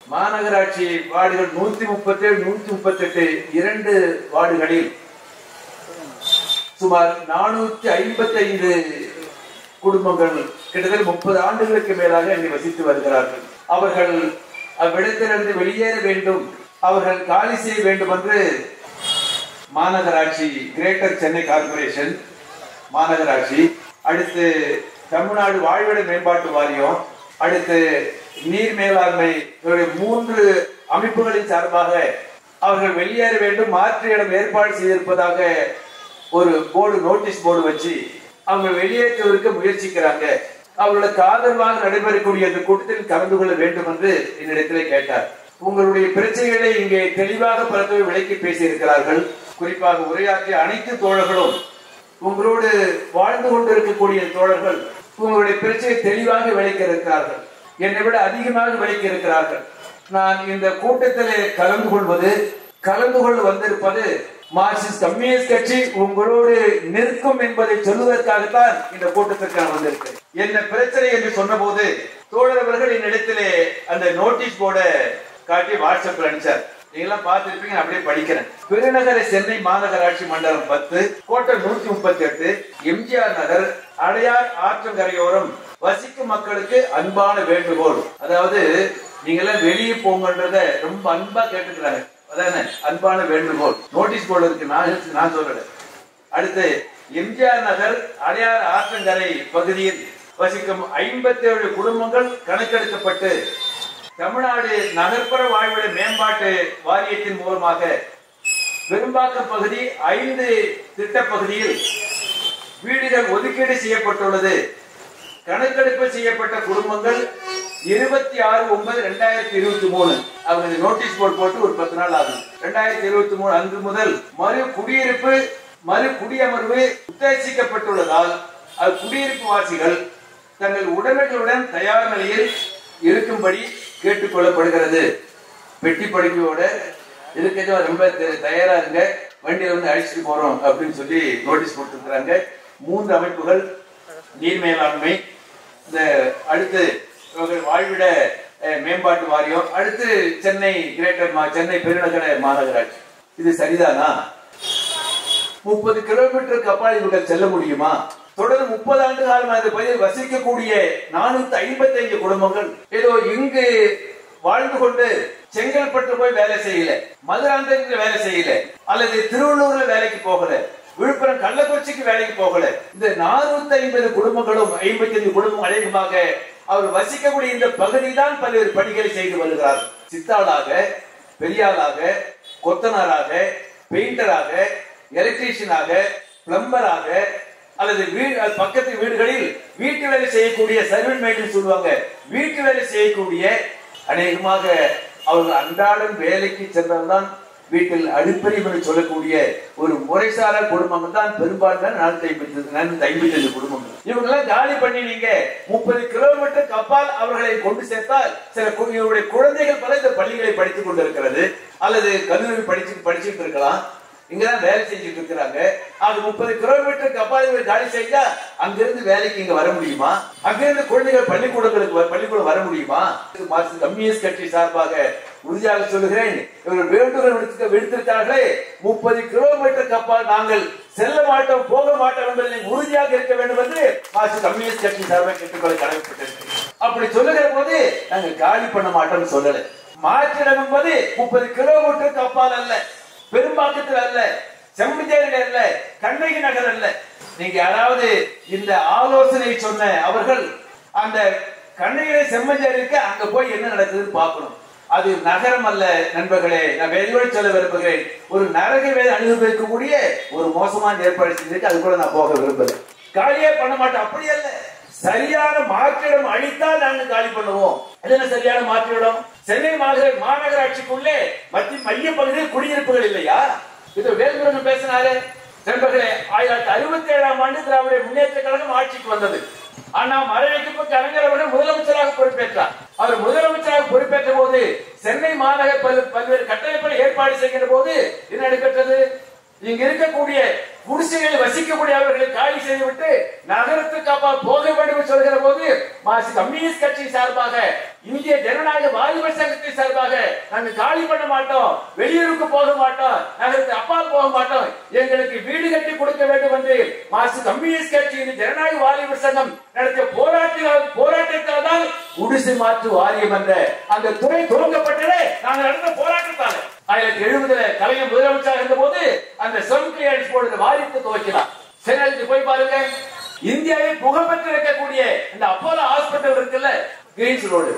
மாநகராட்சி வார்டுகள் நூத்தி முப்பத்தி ஏழு நூத்தி முப்பத்தி எட்டு இரண்டு வார்டுகளில் சுமார் நானூத்தி ஐம்பத்தி ஐந்து குடும்பங்கள் கிட்டத்தட்ட முப்பது ஆண்டுகளுக்கு மேலாக இங்கு வசித்து வருகிறார்கள் அவர்கள் அவ்விடத்திலிருந்து வெளியேற வேண்டும் அவர்கள் காலி செய்ய வேண்டும் என்று மாநகராட்சி கிரேட்டர் சென்னை கார்பரேஷன் மாநகராட்சி அடுத்து தமிழ்நாடு வாழ்விட மேம்பாட்டு வாரியம் அடுத்து நீர் மேலாண்மை இவருடைய மூன்று அமைப்புகளின் சார்பாக அவர்கள் வெளியேற வேண்டும் மாற்று இடம் ஏற்பாடு செய்திருப்பதாக ஒரு போர்டு நோட்டீஸ் போர்டு வச்சு அவங்க வெளியேற்றுவதற்கு முயற்சிக்கிறாங்க அவர்களுக்கு ஆதரவாக நடைபெறக்கூடிய அந்த கூட்டத்தில் கலந்து கொள்ள வேண்டும் என்று என்னிடத்திலே கேட்டார் உங்களுடைய பிரச்சனைகளை இங்கே தெளிவாக பலத்தவை விளக்கி பேசியிருக்கிறார்கள் குறிப்பாக உரையாற்றிய அனைத்து தோழர்களும் உங்களோடு வாழ்ந்து கொண்டிருக்கக்கூடிய தோழர்கள் உங்களுடைய பிரச்சனை தெளிவாக விளக்க இருக்கிறார்கள் என்னை விட அதிகமாக விளக்க இருக்கிறார்கள் நான் இந்த கூட்டத்திலே கலந்து கொள்வது கலந்து கொள்ள வந்திருப்பது மார்க்சிஸ்ட் கம்யூனிஸ்ட் கட்சி உங்களோடு நிற்கும் என்பதை சொல்வதற்காகத்தான் இந்த கூட்டத்திற்கு நான் வந்திருக்கிறேன் என்ன பிரச்சனை என்று சொன்னபோது தோழர் அவர்கள் என்னிடத்திலே அந்த நோட்டீஸ் போர்ட காட்டி வாட்ஸ்அப்ல அனுப்பிச்சார் நீங்களாம் பார்த்திருப்பீங்க நான் அப்படியே படிக்கிறேன் பெருநகர சென்னை மாநகராட்சி மண்டலம் பத்து கோட்டை நூத்தி முப்பத்தி எட்டு எம்ஜிஆர் நகர் அடையார் ஆற்றங்கரையோரம் வசிக்கும் மக்களுக்கு அன்பான வேண்டுகோள் அதாவது நீங்களாம் வெளியே போங்கன்றத ரொம்ப அன்பா கேட்டுக்கிறாங்க அதானே அன்பான வேண்டுகோள் நோட்டீஸ் போர்டு இருக்கு நான் நான் சொல்லல அடுத்து எம்ஜிஆர் நகர் அடையார் ஆற்றங்கரை பகுதியில் வசிக்கும் ஐம்பத்தி ஏழு குடும்பங்கள் கணக்கெடுக்கப்பட்டு தமிழ்நாடு நகர்ப்புற வாழ்விட மேம்பாட்டு வாரியத்தின் மூலமாக பெரும்பாக்கம் பகுதி ஐந்து திட்ட பகுதியில் வீடுகள் ஒதுக்கீடு செய்யப்பட்டுள்ளது கணக்கெடுப்பு செய்யப்பட்ட குடும்பங்கள் இருபத்தி ஆறு ஒன்பது ரெண்டாயிரத்தி இருபத்தி மூணு அவங்க நோட்டீஸ் போர்டு போட்டு ஒரு பத்து நாள் ஆகும் ரெண்டாயிரத்தி இருபத்தி மூணு அன்று முதல் மறு குடியிருப்பு மறு குடியமர்வு உத்தேசிக்கப்பட்டுள்ளதால் அது குடியிருப்பு வாசிகள் தங்கள் உடமைகளுடன் தயார் நிலையில் இருக்கும்படி கேட்டுக்கொள்ளப்படுகிறது பெட்டி படிக்கையோட இருக்கிறதோ ரொம்ப த- தயாரா இருங்க வண்டியில வந்து அழிச்சிட்டு போறோம் அப்படின்னு சொல்லி நோட்டீஸ் கொடுத்துருக்காங்க மூன்று அமைப்புகள் நீர் மேலாண்மை இந்த அடுத்து இவர்கள் வாழ்விட அஹ், மேம்பாட்டு வாரியம் அடுத்து சென்னை கிரேட்டர் மா சென்னை பெருநகர மாநகராட்சி இது சரிதானா முப்பது கிலோமீட்டருக்கு அப்பால் இவர்கள் செல்ல முடியுமா தொடர்ந்து முப்பது ஆண்டு காலம் அந்த பகுதியில் வசிக்கக்கூடிய நானூத்தி ஐம்பத்தி ஐந்து குடும்பங்கள் ஏதோ இங்கு வாழ்ந்து கொண்டு செங்கல்பட்டு போய் வேலை செய்யல மதுராந்தகத்துல வேலை செய்யல அல்லது திருவள்ளூர்ல வேலைக்கு போகல விழுப்புரம் கள்ளக்குறிச்சிக்கு வேலைக்கு போகல இந்த நானூத்தி ஐம்பது குடும்பங்களும் ஐம்பத்தி ஐந்து குடும்பம் அநேகமாக அவர் வசிக்கக்கூடிய இந்த பகுதி தான் பல்வேறு பணிகளை செய்து வருகிறார் சித்தாளாக பெரியாளாக கொத்தனாராக பெயிண்டராக எலக்ட்ரீஷியனாக பிளம்பராக அல்லது வீடு அது பக்கத்து வீடுகளில் வீட்டு வேலை செய்யக்கூடிய சர்வன் மெயின்டெனன்ஸ் சொல்லுவாங்க வீட்டு வேலை செய்யக்கூடிய அநேகமாக அவர்கள் அன்றாடம் வேலைக்கு சென்றதுதான் வீட்டில் அடுப்பறிவு என்று சொல்லக்கூடிய ஒரு முறைசாரா குடும்பங்கள் தான் பெரும்பான்மையான நானூத்தி ஐம்பத்தி நானூத்தி ஐம்பத்தி ஐந்து குடும்பங்கள் இவங்க எல்லாம் காலி பண்ணி நீங்க முப்பது கிலோமீட்டருக்கு அப்பால் அவர்களை கொண்டு சேர்த்தால் சில கு- இவருடைய குழந்தைகள் பல இந்த பள்ளிகளை படித்துக் கொண்டிருக்கிறது அல்லது கல்லூரி படிச்சு படிச்சுட்டு இருக்கலாம் இங்கதான் வேலை செஞ்சுட்டு இருக்கிறாங்க அது முப்பது கிலோமீட்டருக்கு அப்பால் இவங்க காலி செஞ்சா அங்கிருந்து வேலைக்கு இங்க வர முடியுமா அங்கிருந்து குழந்தைகள் பள்ளிக்கூடங்களுக்கு வ- பள்ளிக்கூடம் வர முடியுமா இது மார்க்சிஸ்ட் கம்யூனிஸ்ட் கட்சி சார்பாக உறுதியாக சொல்லுகிறேன் இவர்கள் வேண்டுகோள் விடுத்து விடுத்திருக்கிறார்களே முப்பது கிலோமீட்டருக்கு அப்பால் நாங்கள் செல்ல மாட்டோம் போக மாட்டோம் என்பதில் நீங்கள் உறுதியாக இருக்க வேண்டும் என்று மார்க்சிஸ்ட் கம்யூனிஸ்ட் கட்சி சார்பாக கேட்டுக்கொள்ள கடமைப்பட்டிருக்கிறேன் அப்படி சொல்லுகிற போது நாங்கள் காலி பண்ண மாட்டோம்னு சொல்லல மாற்றிடம் என்பது முப்பது கிலோமீட்டருக்கு அப்பால் அல்ல பெரும்பாக்கத்தில் அல்ல செம்மஞ்சேரியில் அல்ல கண்ணகி நகர் அல்ல நீங்க யாராவது இந்த ஆலோசனை சொன்ன அவர்கள் அந்த கண்ணகிரி செம்மஞ்சேரிக்கு அங்க போய் என்ன நடக்குதுன்னு பார்க்கணும் அது நகரம் அல்ல நண்பர்களே நான் வெளிவழி சொல்ல விரும்புகிறேன் ஒரு நரக வேலை அனுபவிக்கக்கூடிய ஒரு மோசமான ஏற்பாடு செஞ்சிருக்கு அது கூட நான் போக விரும்பல காலியே பண்ண மாட்டோம் அப்படி அல்ல சரியான மாற்றிடம் அளித்தால் நாங்கள் காலி பண்ணுவோம் அது என்ன சரியான மாற்றிடம் சென்னை மாநகர மாநகராட்சிக்குள்ளே மத்திய மைய பகுதியில் குடியிருப்புகள் இல்லையா இது வேல்முருகன் பேசினாரு நண்பர்களே ஆயிரத்தி அறுபத்தி ஏழாம் ஆண்டு திராவிட முன்னேற்ற கழகம் ஆட்சிக்கு வந்தது ஆனா மறைவைக்கு கலைஞர் அவர்கள் முதலமைச்சராக பொறுப்பேற்றார் அவர் முதலமைச்சராக பொறுப்பேற்ற போது சென்னை மாநகர பல்- பல்வேறு கட்டமைப்புகளை ஏற்பாடு செய்கின்ற போது என்ன நடைபெற்றது இங்க இருக்கக்கூடிய குடிசைகளில் வசிக்கக்கூடியவர்களை காலி செய்துவிட்டு நகரத்துக்கு அப்பால் போக வேண்டும் என்று சொல்கிற போது மார்க்சிஸ்ட் கம்யூனிஸ்ட் கட்சி சார்பாக இந்திய ஜனநாயக வாலிபர் சங்கத்தின் சார்பாக நாங்கள் காலி பண்ண மாட்டோம் வெளியூருக்கு போக மாட்டோம் நகரத்துக்கு அப்பால் போக மாட்டோம் எங்களுக்கு வீடு கட்டி கொடுக்க வேண்டும் என்று மார்க்சிஸ்ட் கம்யூனிஸ்ட் கட்சியின் ஜனநாயக வாலிபர் சங்கம் நடத்திய போராட்டத்தால் போராட்டத்தால் தான் குடிசை மாற்று வாரியம் என்ற அந்த துறை துவங்கப்பட்டதே நாங்கள் நடந்த போராட்டத்தால் ஆயிரத்தி எழுபதுல கலைஞர் முதலமைச்சராக இருந்த போது அந்த செல்ஃப் கிளியரன்ஸ் போர்டு வாரியத்தை துவக்கினார் சென்னைக்கு போய் பாருங்க இந்தியாவில் புகழ்பெற்று இருக்கக்கூடிய இந்த அப்போலோ ஹாஸ்பிட்டல் இருக்குல்ல கிரீன்ஸ் ரோடு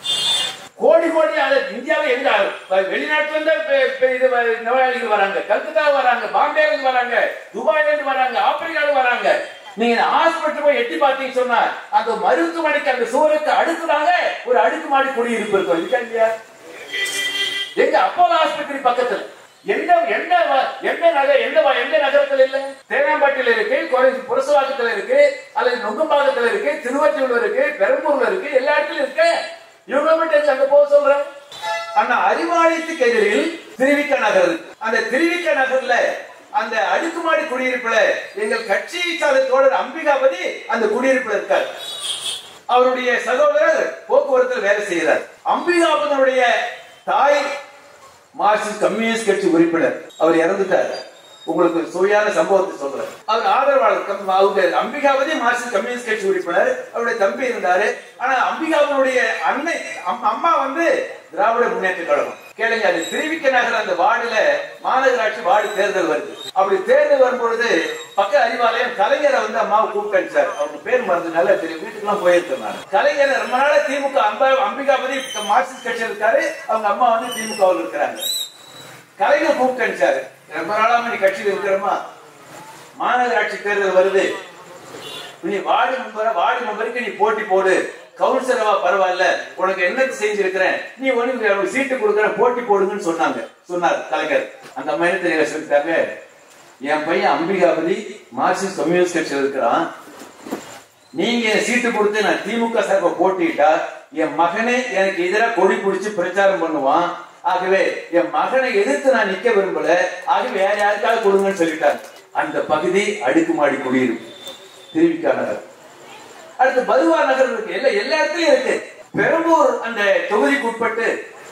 கோடி கோடி அது இந்தியாவில் எங்க வெளிநாட்டுல இருந்து பெ- பெ- இது வ- நோயாளிகள் வராங்க கல்கத்தா வராங்க பாம்பேல இருந்து வராங்க துபாயில இருந்து வராங்க ஆப்பிரிக்கால வராங்க நீங்க ஹாஸ்பிட்டல் போய் எட்டி பார்த்தீங்க சொன்னா அந்த மருத்துவமனைக்கு அந்த சுவருக்கு அடுத்ததாக ஒரு அடுக்குமாடி குடியிருப்பு இருக்கும் இருக்கா இல்லையா எங்க அப்போலோ ஆஸ்பத்திரி பக்கத்துல எந்த எந்த வ- எந்த நகர் எந்த வ- எந்த நகரத்துல இல்ல தேனாம்பாட்டில இருக்கு கோவை- புரசவாக்கத்துல இருக்கு அல்லது நுங்கம்பாக்கத்துல இருக்கு திருவற்றியூர்ல இருக்கு பெரம்பூர்ல இருக்கு எல்லா இடத்துலயும் இருக்கு இவங்க மட்டும் அங்க போக சொல்றேன் ஆனா அறிவாலயத்துக்கு எதிரில் திருவிக்க நகர் இருக்கு. அந்த திருவிக்க நகர்ல அந்த அடுக்குமாடி குடியிருப்புல எங்கள் கட்சி சாலை தோழர் அம்பிகாபதி அந்த குடியிருப்புல இருக்கார் அவருடைய சகோதரர் போக்குவரத்தில் வேலை செய்கிறார் அம்பிகாபதனுடைய தாய் மார்க்சிஸ்ட் கம்யூனிஸ்ட் கட்சி உறுப்பினர் அவர் இறந்துட்டார் உங்களுக்கு சுவையான சம்பவத்தை சொல்றேன் அவர் ஆதரவாளர் கம்- அவங்க அம்பிகாவதி மார்க்சிஸ்ட் கம்யூனிஸ்ட் கட்சி உறுப்பினர் அவருடைய தம்பி இருந்தாரு ஆனா அம்பிகாவனுடைய அன்னை அம்- அம்மா வந்து திராவிட முன்னேற்ற கழகம் கேளுங்க அது திருவிக்க நகர் அந்த வார்டுல மாநகராட்சி வார்டு தேர்தல் வருது அப்படி தேர்தல் வரும்பொழுது பக்க அறிவாலயம் கலைஞரை வந்து அம்மாவை கூப்பிட்டு அடிச்சார் அவங்க பேர் மறந்து நல்லா தெரியும் வீட்டுக்குலாம் போயிருக்கிறாங்க கலைஞர் ரொம்ப நாளா திமுக அம்ப அம்பிகாபதி மார்க்சிஸ்ட் கட்சியில் இருக்காரு அவங்க அம்மா வந்து திமுகவில் இருக்கிறாங்க கலைஞர் கூப்பிட்டு அடிச்சாரு ரொம்ப நாளாம நீ கட்சியில் இருக்கிறோமா மாநகராட்சி தேர்தல் வருது நீ வார்டு மெம்பரா வார்டு மெம்பருக்கு நீ போட்டி போடு கவுன்சிலரவா பரவாயில்ல உனக்கு என்ன செஞ்சிருக்கிறேன் நீ ஒண்ணு ஒரு சீட்டு கொடுக்குற போட்டி போடுங்கன்னு சொன்னாங்க சொன்னார் கலைஞர் அந்த அம்மா என்ன தெரியல சொல்லிட்டாங்க என் பையன் அம்பிகாபதி மார்க்சிஸ்ட் கம்யூனிஸ்ட் கட்சியில் இருக்கிறான் நீங்க எனக்கு சீட்டு கொடுத்து நான் திமுக சார்பை போட்டிட்டா என் மகனே எனக்கு எதிராக கொடி பிடிச்சு பிரச்சாரம் பண்ணுவான் ஆகவே என் மகனை எதிர்த்து நான் நிக்க விரும்பல ஆகவே வேற யாருக்காவது கொடுங்கன்னு சொல்லிட்டாங்க அந்த பகுதி அடுக்குமாடி குடியிருப்பு திருவிக்கா நகர் அடுத்து பதுவா நகர் இருக்கு எல்லா எல்லா இடத்துலயும் இருக்கு பெரம்பூர் அந்த தொகுதிக்கு உட்பட்டு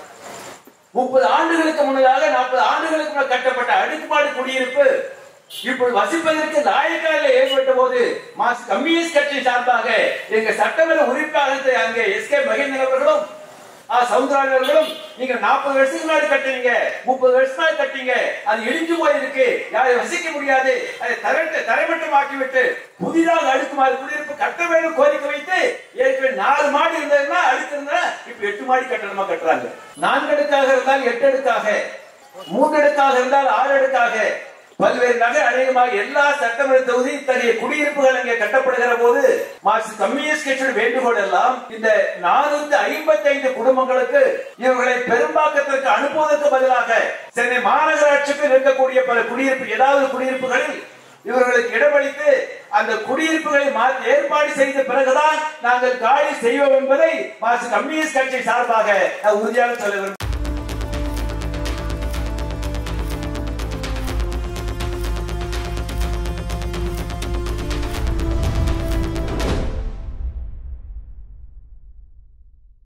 முப்பது ஆண்டுகளுக்கு முன்னதாக நாற்பது ஆண்டுகளுக்கு முன்னர் கட்டப்பட்ட அடுக்குமாடி குடியிருப்பு இப்போது வசிப்பதற்கு லாயக்கால ஏற்பட்ட போது மார்க்சிஸ்ட் கம்யூனிஸ்ட் கட்சி சார்பாக எங்க சட்டமன்ற உறுப்பினர் அங்கே எஸ் கே மகேந்திரன் அவர்களும் ஆ, சவுந்தரராஜன் அவர்களும் நீங்க நாற்பது வருஷத்துக்கு முன்னாடி கட்டுனீங்க முப்பது வருஷம் முன்னாடி கட்டிங்க அது இடிஞ்சு போயிருக்கு யாரும் வசிக்க முடியாது அதை தரட்டு தரைமட்டமாக்கி விட்டு புதிதாக அடுக்குமாறு குடியிருப்பு கட்ட வேண்டும் கோரிக்கை வைத்து ஏற்கனவே நாலு மாடி இருந்ததுன்னா அடுத்து இருந்தா இப்ப எட்டு மாடி கட்டணமா கட்டுறாங்க நான்கு அடுக்காக இருந்தால் எட்டு அடுக்காக மூன்று அடுக்காக இருந்தால் ஆறு அடுக்காக பல்வேறு நகர் அநேகமாக எல்லா சட்டமன்ற தொகுதி இத்தகைய குடியிருப்புகள் அங்கே கட்டப்படுகிற போது மார்க்சிஸ்ட் கம்யூனிஸ்ட் கட்சியின் வேண்டுகோள் எல்லாம் இந்த நானூத்தி ஐம்பத்தி ஐந்து குடும்பங்களுக்கு இவர்களை பெரும்பாக்கத்திற்கு அனுப்புவதற்கு பதிலாக சென்னை மாநகராட்சிக்கு இருக்கக்கூடிய பல குடியிருப்பு ஏதாவது குடியிருப்புகளில் இவர்களுக்கு இடமளித்து அந்த குடியிருப்புகளை மாற்றி ஏற்பாடு செய்த பிறகுதான் நாங்கள் காலி செய்வோம் என்பதை மார்க்சிஸ்ட் கம்யூனிஸ்ட் கட்சி சார்பாக நான் உறுதியாக சொல்ல விரும்புகிறேன்